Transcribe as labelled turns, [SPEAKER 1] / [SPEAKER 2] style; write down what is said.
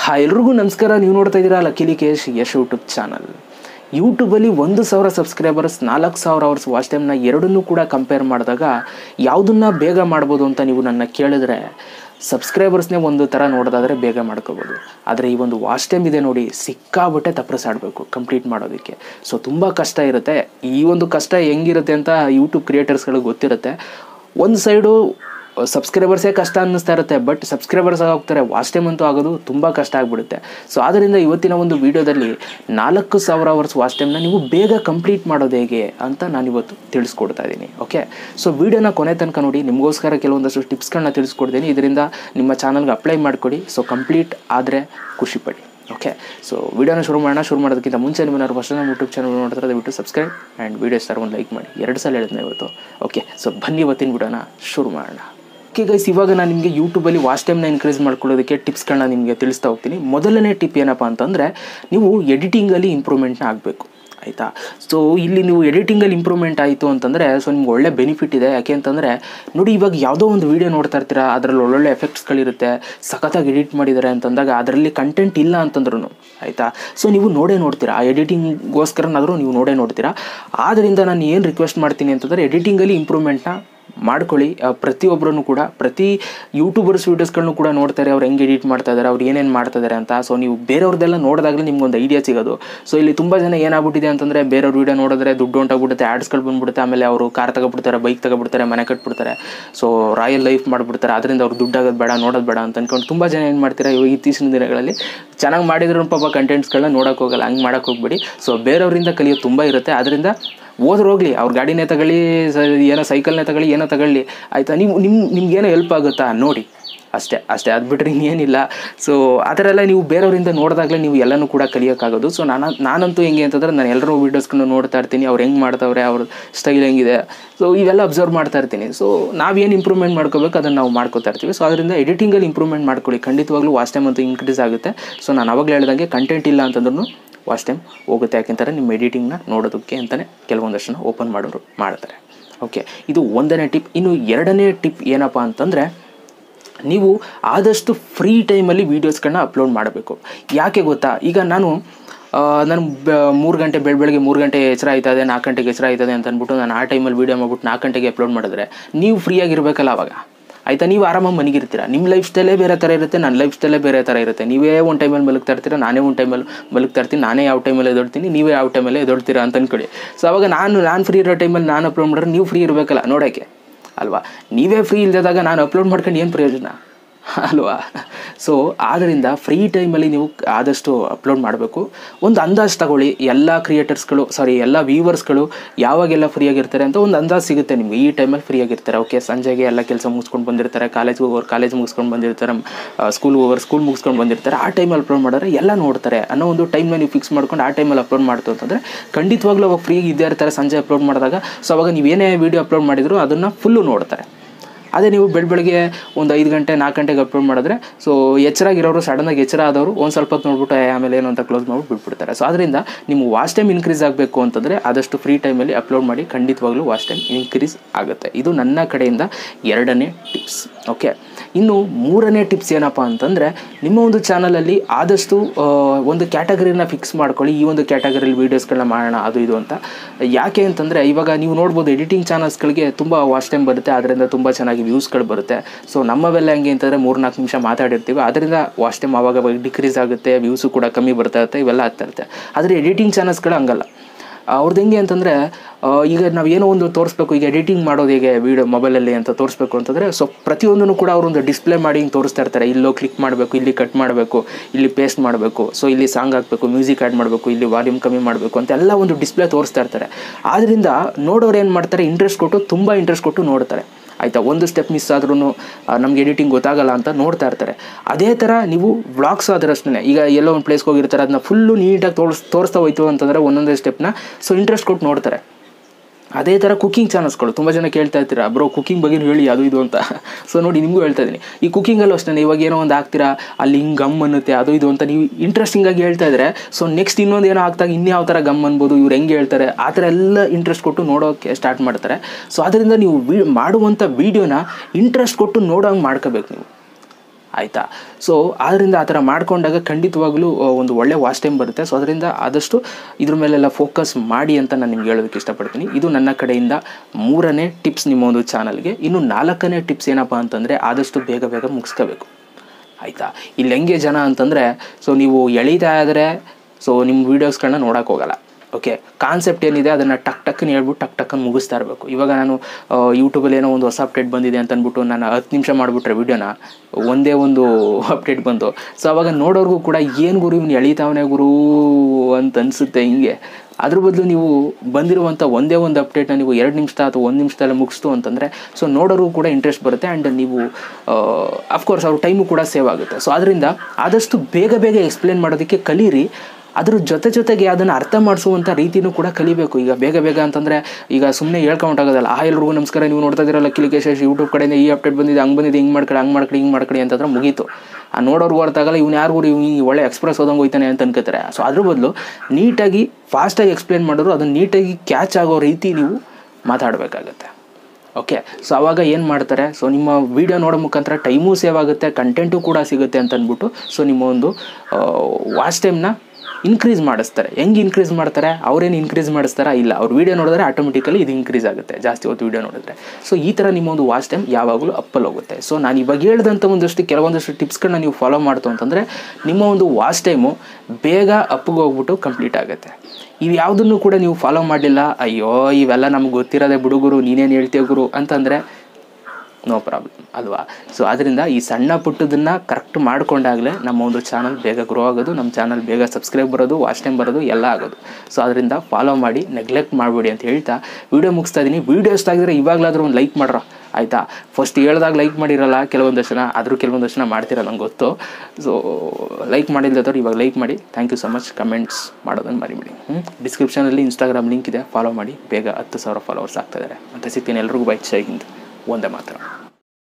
[SPEAKER 1] hi ಎಲ್ರಿಗೂ ನಮಸ್ಕಾರ ನೀವು ನೋಡ್ತಾ ಇದ್ದೀರಾ ಲಕಿಲಿ ಕೇಶ್ ಯಶ್ ಯೂಟ್ಯೂಬ್ ಚಾನಲ್ ಯೂಟ್ಯೂಬಲ್ಲಿ ಒಂದು ಸಾವಿರ ಸಬ್ಸ್ಕ್ರೈಬರ್ಸ್ ನಾಲ್ಕು ಸಾವಿರ ಅವರ್ಸ್ ವಾಚ್ ಟೈಮ್ನ ಎರಡನ್ನೂ ಕೂಡ ಕಂಪೇರ್ ಮಾಡಿದಾಗ ಯಾವುದನ್ನ ಬೇಗ ಮಾಡ್ಬೋದು ಅಂತ ನೀವು ನನ್ನ ಕೇಳಿದ್ರೆ ಸಬ್ಸ್ಕ್ರೈಬರ್ಸ್ನೇ ಒಂದು ಥರ ನೋಡೋದಾದರೆ ಬೇಗ ಮಾಡ್ಕೋಬೋದು ಆದರೆ ಈ ಒಂದು ವಾಚ್ ಟೈಮ್ ಇದೆ ನೋಡಿ ಸಿಕ್ಕಾಬಿಟ್ಟೆ ತಪ್ರಸಾಡಬೇಕು ಕಂಪ್ಲೀಟ್ ಮಾಡೋದಕ್ಕೆ ಸೊ ತುಂಬ ಕಷ್ಟ ಇರುತ್ತೆ ಈ ಒಂದು ಕಷ್ಟ ಹೆಂಗಿರುತ್ತೆ ಅಂತ ಯೂಟ್ಯೂಬ್ ಕ್ರಿಯೇಟರ್ಸ್ಗಳಿಗೆ ಗೊತ್ತಿರುತ್ತೆ ಒಂದು ಸೈಡು ಸಬ್ಸ್ಕ್ರೈಬರ್ಸೇ ಕಷ್ಟ ಅನ್ನಿಸ್ತಾ ಇರುತ್ತೆ ಬಟ್ ಸಬ್ಸ್ಕ್ರೈಬರ್ಸ್ ಹೋಗ್ತಾರೆ ವಾಚ್ ಟೈಮ್ ಅಂತೂ ಆಗೋದು ತುಂಬ ಕಷ್ಟ ಆಗಿಬಿಡುತ್ತೆ ಸೊ ಆದ್ದರಿಂದ ಇವತ್ತಿನ ಒಂದು ವಿಡಿಯೋದಲ್ಲಿ ನಾಲ್ಕು ಸಾವಿರ ಅವರ್ಸ್ ವಾಚ್ ಟೈಮ್ನ ನೀವು ಬೇಗ ಕಂಪ್ಲೀಟ್ ಮಾಡೋದು ಹೇಗೆ ಅಂತ ನಾನಿವತ್ತು ತಿಳಿಸ್ಕೊಡ್ತಾ ಇದ್ದೀನಿ ಓಕೆ ಸೊ ವಿಡಿಯೋನ ಕೊನೆ ತನಕ ನೋಡಿ ನಿಮಗೋಸ್ಕರ ಕೆಲವೊಂದಷ್ಟು ಟಿಪ್ಸ್ಗಳನ್ನ ತಿಳಿಸ್ಕೊಡ್ತೀನಿ ಇದರಿಂದ ನಿಮ್ಮ ಚಾನಲ್ಗೆ ಅಪ್ಲೈ ಮಾಡಿಕೊಡಿ ಸೊ ಕಂಪ್ಲೀಟ್ ಆದರೆ ಖುಷಿಪಡಿ ಓಕೆ ಸೊ ವಿಡಿಯೋನ ಶುರು ಮಾಡೋಣ ಶುರು ಮಾಡೋದಕ್ಕಿಂತ ಮುಂಚೆ ನಿಮ್ಮನ್ನ ಫಸ್ಟ್ ನಮ್ಮ ಯೂಟ್ಯೂಬ್ ಚಾನಲ್ ನೋಡ್ತಾರೆ ದಯವಿಟ್ಟು ಸಬ್ಸ್ಕ್ರೈಬ್ ಆ್ಯಂಡ್ ವಿಡಿಯೋ ಸರ್ ಒಂದು ಲೈಕ್ ಮಾಡಿ ಎರಡು ಸಲ ಹೇಳಿದ್ನ ಇವತ್ತು ಓಕೆ ಸೊ ಬನ್ನಿ ಇವತ್ತಿನ ವಿಡಿಯೋನ ಶುರು ಮಾಡೋಣ ಓಕೆ ಗೈಸ್ ಇವಾಗ ನಾನು ನಿಮಗೆ ಯೂಟ್ಯೂಬಲ್ಲಿ ವಾಚ್ ಟೈಮ್ನ ಇನ್ಕ್ರೀಸ್ ಮಾಡ್ಕೊಳ್ಳೋದಕ್ಕೆ ಟಿಪ್ಸ್ಗಳನ್ನ ನಿಮಗೆ ತಿಳಿಸ್ತಾ ಹೋಗ್ತೀನಿ ಮೊದಲನೇ ಟಿಪ್ ಏನಪ್ಪ ಅಂತಂದರೆ ನೀವು ಎಡಿಟಿಂಗಲ್ಲಿ ಇಂಪ್ರೂವ್ಮೆಂಟ್ನ ಆಗಬೇಕು ಆಯಿತಾ ಸೊ ಇಲ್ಲಿ ನೀವು ಎಡಿಟಿಂಗಲ್ಲಿ ಇಂಪ್ರೂವ್ಮೆಂಟ್ ಆಯಿತು ಅಂತಂದರೆ ಸೊ ನಿಮ್ಗೆ ಒಳ್ಳೆ ಬೆನಿಫಿಟ್ ಇದೆ ಯಾಕೆ ಅಂತಂದರೆ ನೋಡಿ ಇವಾಗ ಯಾವುದೋ ಒಂದು ವೀಡಿಯೋ ನೋಡ್ತಾ ಇರ್ತೀರಾ ಅದರಲ್ಲಿ ಒಳ್ಳೊಳ್ಳೆ ಎಫೆಕ್ಟ್ಸ್ಗಳಿರುತ್ತೆ ಸಖತ್ತಾಗಿ ಎಡಿಟ್ ಮಾಡಿದ್ದಾರೆ ಅಂತಂದಾಗ ಅದರಲ್ಲಿ ಕಂಟೆಂಟ್ ಇಲ್ಲ ಅಂತಂದ್ರೂ ಆಯಿತಾ ಸೊ ನೀವು ನೋಡೇ ನೋಡ್ತೀರಾ ಆ ಎಡಿಟಿಂಗ್ಗೋಸ್ಕರನಾದರೂ ನೀವು ನೋಡೇ ನೋಡ್ತೀರಾ ಆದ್ದರಿಂದ ನಾನು ಏನು ರಿಕ್ವೆಸ್ಟ್ ಮಾಡ್ತೀನಿ ಅಂತಂದರೆ ಎಡಿಟಿಂಗಲ್ಲಿ ಇಂಪ್ರೂವ್ಮೆಂಟ್ನ ಮಾಡ್ಕೊಳ್ಳಿ ಪ್ರತಿಯೊಬ್ಬರೂ ಕೂಡ ಪ್ರತಿ ಯೂಟ್ಯೂಬರ್ಸ್ ವೀಡಿಯೋಸ್ಗಳನ್ನೂ ಕೂಡ ನೋಡ್ತಾರೆ ಅವ್ರು ಹೆಂಗೆ ಎಡಿಟ್ ಮಾಡ್ತಾ ಇದ್ದಾರೆ ಅವ್ರು ಏನೇನು ಮಾಡ್ತಾ ಇದ್ದಾರೆ ಅಂತ ಸೊ ನೀವು ಬೇರೆಯವ್ರದ್ದೆಲ್ಲ ನೋಡಿದಾಗಲೇ ನಿಮ್ಗೊಂದು ಐಡಿಯಾ ಸಿಗೋದು ಸೊ ಇಲ್ಲಿ ತುಂಬ ಜನ ಏನಾಗ್ಬಿಟ್ಟಿದೆ ಅಂತಂದರೆ ಬೇರೆಯವ್ರ ವೀಡಿಯೋ ನೋಡಿದ್ರೆ ದುಡ್ಡು ಹೊಂಟೋಗ್ಬಿಡುತ್ತೆ ಆ್ಯಡ್ಸ್ಗಳು ಬಂದ್ಬಿಡುತ್ತೆ ಆಮೇಲೆ ಅವರು ಕಾರ್ ತಗೊಬಿಡ್ತಾರೆ ಬೈಕ್ ತಗೊಬಿಡ್ತಾರೆ ಮನೆ ಕಟ್ಬಿಡ್ತಾರೆ ಸೊ ರಾಯಲ್ ಲೈಫ್ ಮಾಡಿಬಿಡ್ತಾರೆ ಅದರಿಂದ ಅವ್ರು ದುಡ್ಡು ಆಗೋದು ಬೇಡ ನೋಡೋದು ಬೇಡ ಅಂತ ಅನ್ಕೊಂಡು ತುಂಬ ಜನ ಏನು ಮಾಡ್ತಾರೆ ಇವಾಗ ಇತ್ತೀಚಿನ ದಿನಗಳಲ್ಲಿ ಚೆನ್ನಾಗಿ ಮಾಡಿದ್ರು ಪಾಪ ಕಂಟೆಂಟ್ಸ್ಗಳನ್ನ ನೋಡೋಕೆ ಹೋಗಲ್ಲ ಹಂಗೆ ಮಾಡೋಕೆ ಹೋಗ್ಬೇಡಿ ಸೊ ಬೇರೆಯವರಿಂದ ಕಲಿಯೋದು ತುಂಬ ಇರುತ್ತೆ ಅದರಿಂದ ಹೋದ್ರೆ ಹೋಗ್ಲಿ ಅವ್ರ ಗಾಡಿನೇ ತಗೊಳ್ಳಿ ಸ ಏನೋ ಸೈಕಲ್ನೇ ತಗೊಳ್ಳಿ ಏನೋ ತಗೊಳ್ಳಿ ಆಯಿತಾ ನೀವು ನಿಮ್ಮ ನಿಮ್ಗೇನೋ ಹೆಲ್ಪ್ ಆಗುತ್ತಾ ನೋಡಿ ಅಷ್ಟೇ ಅಷ್ಟೇ ಅದು ಬಿಟ್ಟರೆ ಇನ್ನೇನಿಲ್ಲ ಸೊ ಆ ಥರ ಎಲ್ಲ ನೀವು ಬೇರೆಯವರಿಂದ ನೋಡಿದಾಗಲೇ ನೀವು ಎಲ್ಲನೂ ಕೂಡ ಕಲಿಯೋಕ್ಕಾಗೋದು ಸೊ ನಾನು ನಾನಂತೂ ಹೆಂಗೆ ಅಂತಂದ್ರೆ ನಾನು ಎಲ್ಲರೂ ವೀಡಿಯೋಸ್ಗಳನ್ನ ನೋಡ್ತಾ ಇರ್ತೀನಿ ಅವ್ರು ಹೆಂಗೆ ಮಾಡ್ತಾವ್ರೆ ಅವ್ರ ಸ್ಟೈಲ್ ಹೆಂಗಿದೆ ಸೊ ಇವೆಲ್ಲ ಅಬ್ಸರ್ವ್ ಮಾಡ್ತಾ ಇರ್ತೀನಿ ಸೊ ನಾವೇನು ಇಂಪ್ರೂವ್ಮೆಂಟ್ ಮಾಡ್ಕೋಬೇಕು ಅದನ್ನು ನಾವು ಮಾಡ್ಕೋತಾ ಇರ್ತೀವಿ ಸೊ ಅದರಿಂದ ಎಡಿಟಿಂಗಲ್ಲಿ ಇಂಪ್ರೂವ್ಮೆಂಟ್ ಮಾಡ್ಕೊಳ್ಳಿ ಖಂಡಿತವಾಗ್ಲೂ ವಾಚ್ ಟೈಮ್ ಅಂತೂ ಇನ್ಕ್ರೀಸ್ ಆಗುತ್ತೆ ಸೊ ನಾನು ಅವಾಗಲೇ ಹೇಳ್ದಂಗೆ ಕಂಟೆಂಟ್ ಇಲ್ಲ ಅಂತಂದ್ರೂ ವಾಚ್ ಟೈಮ್ ಹೋಗುತ್ತೆ ಯಾಕೆಂತಾರೆ ನಿಮ್ಮ ಎಡಿಟಿಂಗ್ನ ನೋಡೋದಕ್ಕೆ ಅಂತಲೇ ಕೆಲವೊಂದಷ್ಟನ್ನು ಓಪನ್ ಮಾಡೋರು ಮಾಡ್ತಾರೆ ಓಕೆ ಇದು ಒಂದನೇ ಟಿಪ್ ಇನ್ನು ಎರಡನೇ ಟಿಪ್ ಏನಪ್ಪ ಅಂತಂದರೆ ನೀವು ಆದಷ್ಟು ಫ್ರೀ ಟೈಮಲ್ಲಿ ವೀಡಿಯೋಸ್ಗಳನ್ನ ಅಪ್ಲೋಡ್ ಮಾಡಬೇಕು ಯಾಕೆ ಗೊತ್ತಾ ಈಗ ನಾನು ನಾನು ಮೂರು ಗಂಟೆ ಬೆಳ ಬೆಳಗ್ಗೆ ಮೂರು ಗಂಟೆ ಎಚ್ಚರ ಆಯ್ತದೆ ನಾಲ್ಕು ಗಂಟೆಗೆ ಎಚ್ಚರ ಆಯ್ತದೆ ಅಂತ ಅಂದ್ಬಿಟ್ಟು ನಾನು ಆ ಟೈಮಲ್ಲಿ ವೀಡಿಯೋ ಮಾಡ್ಬಿಟ್ಟು ನಾಲ್ಕು ಗಂಟೆಗೆ ಅಪ್ಲೋಡ್ ಮಾಡಿದ್ರೆ ನೀವು ಫ್ರೀಯಾಗಿರ್ಬೇಕಲ್ಲ ಅವಾಗ ಆಯಿತಾ ನೀವು ಆರಾಮಾಗಿ ಮನಗಿರ್ತೀರ ನಿಮ್ಮ ಲೈಫ್ ಸ್ಟೈಲೇ ಬೇರೆ ಥರ ಇರುತ್ತೆ ನನ್ನ ಲೈಫ್ ಸ್ಟೈಲೇ ಬೇರೆ ಥರ ಇರುತ್ತೆ ನೀವೇ ಒಂದು ಟೈಮಲ್ಲಿ ಮಲಗ್ತಾ ಇರ್ತೀರ ನಾನೇ ಒಂದು ಟೈಮಲ್ಲಿ ಮಲಗ್ತಾ ಇರ್ತೀನಿ ನಾನೇ ಯಾವ ಟೈಮಲ್ಲಿ ಎದೊಡ್ತೀನಿ ನೀವೇ ಯಾವ ಟೈಮಲ್ಲಿ ಎದೊಡ್ತೀರಾ ಅಂತ ಅಂದ್ಕೊಳ್ಳಿ ಸೊ ಅವಾಗ ನಾನು ನಾನು ಫ್ರೀ ಇರೋ ಟೈಮಲ್ಲಿ ನಾನು ಅಪ್ಲೋಡ್ ಮಾಡಿದ್ರೆ ನೀವು ಫ್ರೀ ಇರಬೇಕಲ್ಲ ನೋಡೋಕ್ಕೆ ಅಲ್ವಾ ನೀವೇ ಫ್ರೀ ಇಲ್ಲದಾಗ ನಾನು ಅಪ್ಲೋಡ್ ಮಾಡ್ಕೊಂಡು ಏನು ಪ್ರಯೋಜನ ಅಲ್ವಾ ಸೊ ಆದ್ದರಿಂದ ಫ್ರೀ ಟೈಮಲ್ಲಿ ನೀವು ಆದಷ್ಟು ಅಪ್ಲೋಡ್ ಮಾಡಬೇಕು ಒಂದು ಅಂದಾಜು ತಗೊಳ್ಳಿ ಎಲ್ಲ ಕ್ರಿಯೇಟರ್ಸ್ಗಳು ಸಾರಿ ಎಲ್ಲ ವ್ಯೂವರ್ಸ್ಗಳು ಯಾವಾಗೆಲ್ಲ ಫ್ರೀಯಾಗಿರ್ತಾರೆ ಅಂತ ಒಂದು ಅಂದಾಜು ಸಿಗುತ್ತೆ ನಿಮಗೆ ಈ ಟೈಮಲ್ಲಿ ಫ್ರೀಯಾಗಿರ್ತಾರೆ ಓಕೆ ಸಂಜೆಗೆ ಎಲ್ಲ ಕೆಲಸ ಮುಗಿಸ್ಕೊಂಡು ಬಂದಿರ್ತಾರೆ ಕಾಲೇಜ್ಗೆ ಹೋಗೋರು ಕಾಲೇಜ್ ಮುಗಿಸ್ಕೊಂಡು ಬಂದಿರ್ತಾರೆ ಸ್ಕೂಲ್ಗೆ ಹೋಗೋರು ಸ್ಕೂಲ್ ಮುಗಿಸ್ಕೊಂಡು ಬಂದಿರ್ತಾರೆ ಆ ಟೈಮಲ್ಲಿ ಅಪ್ಲೋಡ್ ಮಾಡಿದ್ರೆ ಎಲ್ಲ ನೋಡ್ತಾರೆ ಅನ್ನೋ ಒಂದು ಟೈಮ್ನ ನೀವು ಫಿಕ್ಸ್ ಮಾಡ್ಕೊಂಡು ಆ ಟೈಮಲ್ಲಿ ಅಪ್ಲೋಡ್ ಮಾಡ್ತು ಅಂತಂದರೆ ಖಂಡಿತವಾಗ್ಲೂ ಅವಾಗ ಫ್ರೀ ಇದ್ದೇ ಇರ್ತಾರೆ ಸಂಜೆ ಅಪ್ಲೋಡ್ ಮಾಡಿದಾಗ ಸೊ ಅವಾಗ ನೀವೇನೇ ವೀಡಿಯೋ ಅಪ್ಲೋಡ್ ಮಾಡಿದ್ರು ಅದನ್ನು ಫುಲ್ಲು ನೋಡ್ತಾರೆ ಅದೇ ನೀವು ಬೆಳ ಬೆಳಗ್ಗೆ ಒಂದು ಐದು ಗಂಟೆ ನಾಲ್ಕು ಗಂಟೆಗೆ ಅಪ್ಲೋಡ್ ಮಾಡಿದ್ರೆ ಸೊ ಎಚ್ಚರಾಗಿರೋರು ಸಡನ್ನಾಗಿ ಎಚ್ಚರ ಆದವರು ಒಂದು ಸ್ವಲ್ಪ ಹೊತ್ತು ನೋಡ್ಬಿಟ್ಟು ಆಮೇಲೆ ಏನು ಅಂತ ಕ್ಲೋಸ್ ಮಾಡ್ಬಿಟ್ಟು ಬಿಟ್ಬಿಡ್ತಾರೆ ಸೊ ಅದರಿಂದ ನಿಮ್ಮ ವಾಚ್ ಟೈಮ್ ಇನ್ಕ್ರೀಸ್ ಆಗಬೇಕು ಅಂತಂದರೆ ಆದಷ್ಟು ಫ್ರೀ ಟೈಮಲ್ಲಿ ಅಪ್ಲೋಡ್ ಮಾಡಿ ಖಂಡಿತವಾಗ್ಲೂ ವಾಚ್ ಟೈಮ್ ಇನ್ಕ್ರೀಸ್ ಆಗುತ್ತೆ ಇದು ನನ್ನ ಕಡೆಯಿಂದ ಎರಡನೇ ಟಿಪ್ಸ್ ಓಕೆ ಇನ್ನು ಮೂರನೇ ಟಿಪ್ಸ್ ಏನಪ್ಪ ಅಂತಂದರೆ ನಿಮ್ಮ ಒಂದು ಚಾನಲಲ್ಲಿ ಆದಷ್ಟು ಒಂದು ಕ್ಯಾಟಗರಿನ ಫಿಕ್ಸ್ ಮಾಡ್ಕೊಳ್ಳಿ ಈ ಒಂದು ಕ್ಯಾಟಗರಿಲಿ ವೀಡಿಯೋಸ್ಗಳನ್ನ ಮಾಡೋಣ ಅದು ಇದು ಅಂತ ಯಾಕೆ ಅಂತಂದರೆ ಇವಾಗ ನೀವು ನೋಡ್ಬೋದು ಎಡಿಟಿಂಗ್ ಚಾನಲ್ಸ್ಗಳಿಗೆ ತುಂಬ ವಾಚ್ ಟೈಮ್ ಬರುತ್ತೆ ಅದರಿಂದ ತುಂಬ ಚೆನ್ನಾಗಿ ವ್ಯೂಸ್ಗಳು ಬರುತ್ತೆ ಸೊ ನಮ್ಮವೆಲ್ಲ ಹೆಂಗೆ ಅಂತಂದರೆ ಮೂರು ನಾಲ್ಕು ನಿಮಿಷ ಮಾತಾಡಿರ್ತೀವಿ ಅದರಿಂದ ವಾಚ್ ಟೈಮ್ ಆವಾಗ ಡಿಕ್ರೀಸ್ ಆಗುತ್ತೆ ವ್ಯೂಸು ಕೂಡ ಕಮ್ಮಿ ಬರ್ತಾ ಇರುತ್ತೆ ಇವೆಲ್ಲ ಆಗ್ತಾ ಇರುತ್ತೆ ಆದರೆ ಎಡಿಟಿಂಗ್ ಚಾನಲ್ಸ್ಗಳು ಹಂಗಲ್ಲ ಅವ್ರದ್ದು ಹೆಂಗೆ ಅಂತಂದರೆ ಈಗ ನಾವು ಏನೋ ಒಂದು ತೋರಿಸ್ಬೇಕು ಈಗ ಎಡಿಟಿಂಗ್ ಮಾಡೋದು ಹೇಗೆ ವೀಡಿಯೋ ಮೊಬೈಲಲ್ಲಿ ಅಂತ ತೋರಿಸ್ಬೇಕು ಅಂತಂದರೆ ಸೊ ಪ್ರತಿಯೊಂದನ್ನು ಕೂಡ ಅವರೊಂದು ಡಿಸ್ಪ್ಲೇ ಮಾಡಿ ಹಿಂಗೆ ತೋರಿಸ್ತಾ ಇರ್ತಾರೆ ಇಲ್ಲೋ ಕ್ಲಿಕ್ ಮಾಡಬೇಕು ಇಲ್ಲಿ ಕಟ್ ಮಾಡಬೇಕು ಇಲ್ಲಿ ಪೇಸ್ಟ್ ಮಾಡಬೇಕು ಸೊ ಇಲ್ಲಿ ಸಾಂಗ್ ಹಾಕಬೇಕು ಮ್ಯೂಸಿಕ್ ಆ್ಯಡ್ ಮಾಡಬೇಕು ಇಲ್ಲಿ ವಾಲ್ಯೂಮ್ ಕಮ್ಮಿ ಮಾಡಬೇಕು ಅಂತ ಎಲ್ಲ ಒಂದು ಡಿಸ್ಪ್ಲೇ ತೋರಿಸ್ತಾ ಇರ್ತಾರೆ ಆದ್ದರಿಂದ ನೋಡೋರು ಏನು ಮಾಡ್ತಾರೆ ಇಂಟ್ರೆಸ್ಟ್ ಕೊಟ್ಟು ತುಂಬ ಇಂಟ್ರೆಸ್ಟ್ ಕೊಟ್ಟು ನೋಡ್ತಾರೆ ಆಯಿತಾ ಒಂದು ಸ್ಟೆಪ್ ಮಿಸ್ ಆದ್ರೂ ನಮ್ಗೆ ಎಡಿಟಿಂಗ್ ಗೊತ್ತಾಗಲ್ಲ ಅಂತ ನೋಡ್ತಾ ಇರ್ತಾರೆ ಅದೇ ಥರ ನೀವು ವ್ಲಾಗ್ಸ್ ಆದ್ರೆ ಅಷ್ಟೇ ಈಗ ಎಲ್ಲೋ ಒಂದು ಪ್ಲೇಸ್ಗೆ ಹೋಗಿರ್ತಾರೆ ಅದನ್ನ ಫುಲ್ಲು ನೀಟಾಗಿ ತೋರಿಸ್ ತೋರಿಸ್ತಾ ಹೋಯ್ತು ಅಂತಂದರೆ ಒಂದೊಂದೇ ಸ್ಟೆಪ್ನ ಸೊ ಇಂಟ್ರೆಸ್ಟ್ ಕೊಟ್ಟು ನೋಡ್ತಾರೆ ಅದೇ ಥರ ಕುಕಿಂಗ್ ಚಾನಲ್ಸ್ಗಳು ತುಂಬ ಜನ ಕೇಳ್ತಾ ಇರ್ತೀರಾ ಬ್ರೋ ಕುಕಿಂಗ್ ಬಗ್ಗೆ ಹೇಳಿ ಅದು ಇದು ಅಂತ ಸೊ ನೋಡಿ ನಿಮಗೂ ಹೇಳ್ತಾ ಇದ್ದೀನಿ ಈ ಕುಕಿಂಗಲ್ಲೂ ಅಷ್ಟೇ ಇವಾಗ ಏನೋ ಒಂದು ಹಾಕ್ತೀರಾ ಅಲ್ಲಿ ಹಿಂಗೆ ಗಮ್ ಅನ್ನುತ್ತೆ ಅದು ಇದು ಅಂತ ನೀವು ಇಂಟ್ರೆಸ್ಟಿಂಗಾಗಿ ಹೇಳ್ತಾ ಇದ್ರೆ ಸೊ ನೆಕ್ಸ್ಟ್ ಇನ್ನೊಂದು ಏನೋ ಹಾಕ್ದಾಗ ಇನ್ಯಾವ ಥರ ಗಮ್ ಅನ್ಬೋದು ಇವ್ರು ಹೆಂಗೆ ಹೇಳ್ತಾರೆ ಆ ಥರ ಎಲ್ಲ ಇಂಟ್ರೆಸ್ಟ್ ಕೊಟ್ಟು ನೋಡೋಕ್ಕೆ ಸ್ಟಾರ್ಟ್ ಮಾಡ್ತಾರೆ ಸೊ ಅದರಿಂದ ನೀವು ವಿ ಮಾಡುವಂಥ ವೀಡಿಯೋನ ಇಂಟ್ರೆಸ್ಟ್ ಕೊಟ್ಟು ನೋಡೋಂಗೆ ಮಾಡ್ಕೋಬೇಕು ನೀವು ಆಯಿತಾ ಸೊ ಆದ್ದರಿಂದ ಆ ಥರ ಮಾಡ್ಕೊಂಡಾಗ ಖಂಡಿತವಾಗ್ಲೂ ಆ, ಒಂದು ಒಳ್ಳೆ ವಾಚ್ ಟೈಮ್ ಬರುತ್ತೆ ಸೊ ಅದರಿಂದ ಆದಷ್ಟು ಇದ್ರ ಮೇಲೆಲ್ಲ ಫೋಕಸ್ ಮಾಡಿ ಅಂತ ನಾನು ನಿಮ್ಗೆ ಹೇಳೋದಕ್ಕೆ ಇಷ್ಟಪಡ್ತೀನಿ ಇದು ನನ್ನ ಕಡೆಯಿಂದ ಮೂರನೇ ಟಿಪ್ಸ್ ನಿಮ್ಮ ಒಂದು ಚಾನಲ್ಗೆ ಇನ್ನು ನಾಲ್ಕನೇ ಟಿಪ್ಸ್ ಏನಪ್ಪ ಅಂತಂದರೆ ಆದಷ್ಟು ಬೇಗ ಬೇಗ ಮುಗಿಸ್ಕೋಬೇಕು ಆಯಿತಾ ಇಲ್ಲಿ ಹೆಂಗೆ ಜನ ಅಂತಂದರೆ ಸೊ ನೀವು ಎಳೀತಾ ಇದ್ರೆ ಸೊ ನಿಮ್ಮ ವೀಡಿಯೋಸ್ಗಳನ್ನ ನೋಡೋಕೆ ಹೋಗಲ್ಲ ಓಕೆ ಕಾನ್ಸೆಪ್ಟ್ ಏನಿದೆ ಅದನ್ನು ಟಕ್ ಟಕ್ಕನ್ನು ಹೇಳ್ಬಿಟ್ಟು ಟಕ್ ಟಕ್ಕನ್ನು ಮುಗಿಸ್ತಾ ಇರಬೇಕು ಇವಾಗ ನಾನು ಯೂಟ್ಯೂಬಲ್ಲಿ ಏನೋ ಒಂದು ಹೊಸ ಅಪ್ಡೇಟ್ ಬಂದಿದೆ ಅಂತ ಅಂದ್ಬಿಟ್ಟು ನಾನು ಹತ್ತು ನಿಮಿಷ ಮಾಡಿಬಿಟ್ರೆ ವೀಡಿಯೋನ ಒಂದೇ ಒಂದು ಅಪ್ಡೇಟ್ ಬಂತು ಸೊ ಅವಾಗ ನೋಡೋರ್ಗೂ ಕೂಡ ಏನು ಗುರು ಇವ್ನು ಎಳೀತಾವನೆ ಗುರು ಅಂತ ಅನಿಸುತ್ತೆ ಹಿಂಗೆ ಅದ್ರ ಬದಲು ನೀವು ಬಂದಿರುವಂಥ ಒಂದೇ ಒಂದು ಅಪ್ಡೇಟ್ನ ನೀವು ಎರಡು ನಿಮಿಷ ಅಥವಾ ಒಂದು ನಿಮಿಷದಲ್ಲಿ ಮುಗಿಸ್ತು ಅಂತಂದರೆ ಸೊ ನೋಡೋರು ಕೂಡ ಇಂಟ್ರೆಸ್ಟ್ ಬರುತ್ತೆ ಆ್ಯಂಡ್ ನೀವು ಅಫ್ಕೋರ್ಸ್ ಅವ್ರ ಟೈಮು ಕೂಡ ಸೇವ್ ಆಗುತ್ತೆ ಸೊ ಅದರಿಂದ ಆದಷ್ಟು ಬೇಗ ಬೇಗ ಎಕ್ಸ್ಪ್ಲೇನ್ ಮಾಡೋದಕ್ಕೆ ಕಲೀರಿ ಅದ್ರ ಜೊತೆ ಜೊತೆಗೆ ಅದನ್ನು ಅರ್ಥ ಮಾಡಿಸುವಂಥ ರೀತಿನೂ ಕೂಡ ಕಲಿಬೇಕು ಈಗ ಬೇಗ ಬೇಗ ಅಂತಂದರೆ ಈಗ ಸುಮ್ಮನೆ ಹೇಳ್ಕೊಂಡಾಗೋದಲ್ಲ ಆ ಎಲ್ರಿಗೂ ನಮಸ್ಕಾರ ನೀವು ನೋಡ್ತಾ ಇದ್ದೀರಲ್ಲ ಕಿಲಿಕೇಶ್ ಯೂಟ್ಯೂಬ್ ಕಡೆಯಿಂದ ಈ ಅಪ್ಡೇಟ್ ಬಂದಿದೆ ಹಂಗೆ ಬಂದಿದೆ ಹಿಂಗೆ ಮಾಡ್ಕೊಳ್ಳಿ ಹಂಗೆ ಮಾಡ್ಕೊಳ್ಳಿ ಹಿಂಗೆ ಮಾಡ್ಕೊಳ್ಳಿ ಅಂತಂದ್ರೆ ಮುಗೀತು ಆ ನೋಡೋರ್ಗೂ ಅರ್ಥ ಆಗಲ್ಲ ಇವ್ನು ಯಾರಿಗೂ ಇವ್ನು ಒಳ್ಳೆ ಎಕ್ಸ್ಪ್ರೆಸ್ ಓದಂಗೆ ಹೋಯ್ತಾನೆ ಅಂತ ಅನ್ಕೋತಾರೆ ಸೊ ಅದ್ರ ಬದಲು ನೀಟಾಗಿ ಫಾಸ್ಟಾಗಿ ಎಕ್ಸ್ಪ್ಲೇನ್ ಮಾಡೋರು ಅದನ್ನು ನೀಟಾಗಿ ಕ್ಯಾಚ್ ಆಗೋ ರೀತಿ ನೀವು ಮಾತಾಡಬೇಕಾಗತ್ತೆ ಓಕೆ ಸೊ ಅವಾಗ ಏನು ಮಾಡ್ತಾರೆ ಸೊ ನಿಮ್ಮ ವೀಡಿಯೋ ನೋಡೋ ಮುಖಾಂತರ ಟೈಮೂ ಸೇವ್ ಆಗುತ್ತೆ ಕಂಟೆಂಟು ಕೂಡ ಸಿಗುತ್ತೆ ಅಂತ ಅಂದ್ಬಿಟ್ಟು ಸೊ ನಿಮ್ಮ ಒಂದು ವಾಚ್ ಟೈಮ್ನ ಇನ್ಕ್ರೀಸ್ ಮಾಡಿಸ್ತಾರೆ ಹೆಂಗೆ ಇನ್ಕ್ರೀಸ್ ಮಾಡ್ತಾರೆ ಅವ್ರೇನು ಇನ್ಕ್ರೀಸ್ ಮಾಡಿಸ್ತಾರಾ ಇಲ್ಲ ಅವ್ರ ವೀಡಿಯೋ ನೋಡಿದ್ರೆ ಆಟೋಮೆಟಿಕಲಿ ಇದು ಇನ್ಕ್ರೀಸ್ ಆಗುತ್ತೆ ಜಾಸ್ತಿ ಹೊತ್ತು ವೀಡಿಯೋ ನೋಡಿದ್ರೆ ಸೊ ಈ ಥರ ನಿಮ್ಮ ಒಂದು ವಾಚ್ ಟೈಮ್ ಯಾವಾಗಲೂ ಅಪ್ಪಲ್ಲಿ ಹೋಗುತ್ತೆ ಸೊ ನಾನು ಇವಾಗ ಹೇಳ್ದಂಥ ಒಂದಷ್ಟು ಕೆಲವೊಂದಷ್ಟು ಟಿಪ್ಸ್ಗಳನ್ನ ನೀವು ಫಾಲೋ ಮಾಡ್ತು ಅಂತಂದರೆ ನಿಮ್ಮ ಒಂದು ವಾಚ್ ಟೈಮು ಬೇಗ ಅಪ್ಪಿಗೆ ಹೋಗ್ಬಿಟ್ಟು ಕಂಪ್ಲೀಟ್ ಆಗುತ್ತೆ ಇವು ಯಾವುದನ್ನು ಕೂಡ ನೀವು ಫಾಲೋ ಮಾಡಲಿಲ್ಲ ಅಯ್ಯೋ ಇವೆಲ್ಲ ನಮ್ಗೆ ಗೊತ್ತಿರೋದೇ ಬಿಡುಗುರು ನೀನೇನು ಹೇಳ್ತೀಯ ಗುರು ಅಂತಂದರೆ ನೋ ಪ್ರಾಬ್ಲಮ್ ಅಲ್ವಾ ಸೊ ಅದರಿಂದ ಈ ಸಣ್ಣ ಪುಟ್ಟದನ್ನು ಕರೆಕ್ಟ್ ಮಾಡ್ಕೊಂಡಾಗಲೇ ನಮ್ಮ ಒಂದು ಚಾನಲ್ ಬೇಗ ಗ್ರೋ ಆಗೋದು ನಮ್ಮ ಚಾನಲ್ ಬೇಗ ಸಬ್ಸ್ಕ್ರೈಬ್ ಬರೋದು ವಾಚ್ ಟೈಮ್ ಬರೋದು ಎಲ್ಲ ಆಗೋದು ಸೊ ಅದರಿಂದ ಫಾಲೋ ಮಾಡಿ ನೆಗ್ಲೆಕ್ಟ್ ಮಾಡಬೇಡಿ ಅಂತ ಹೇಳ್ತಾ ವೀಡಿಯೋ ಮುಗಿಸ್ತಾ ಇದ್ದೀನಿ ವೀಡಿಯೋ ಇಷ್ಟ ಆಗಿದ್ರೆ ಇವಾಗಲಾದರೂ ಒಂದು ಲೈಕ್ ಮಾಡ್ರ ಆಯಿತಾ ಫಸ್ಟ್ ಹೇಳ್ದಾಗ ಲೈಕ್ ಮಾಡಿರಲ್ಲ ಕೆಲವೊಂದಷ್ಟು ಜನ ಆದರೂ ಕೆಲವೊಂದಷ್ಟು ಜನ ಮಾಡ್ತಿರಲ್ಲ ನಂಗೆ ಗೊತ್ತು ಸೊ ಲೈಕ್ ಮಾಡಿಲ್ಲದವ್ರು ಇವಾಗ ಲೈಕ್ ಮಾಡಿ thank you so much comments ಮಾಡೋದನ್ನು ಮರಿಬೇಡಿ ಹ್ಞೂ ಡಿಸ್ಕ್ರಿಪ್ಷನಲ್ಲಿ ಇನ್ಸ್ಟಾಗ್ರಾಮ್ ಲಿಂಕ್ ಇದೆ ಫಾಲೋ ಮಾಡಿ ಬೇಗ ಹತ್ತು ಸಾವಿರ ಫಾಲೋವರ್ಸ್ ಆಗ್ತಾ ಇದ್ದಾರೆ ಅಂತ ಸಿಗ್ತೀನಿ ಎಲ್ರಿಗೂ ಬೈ ಜೈ ಹಿಂದ್ ಒಂದೇ ಮಾತ್ರ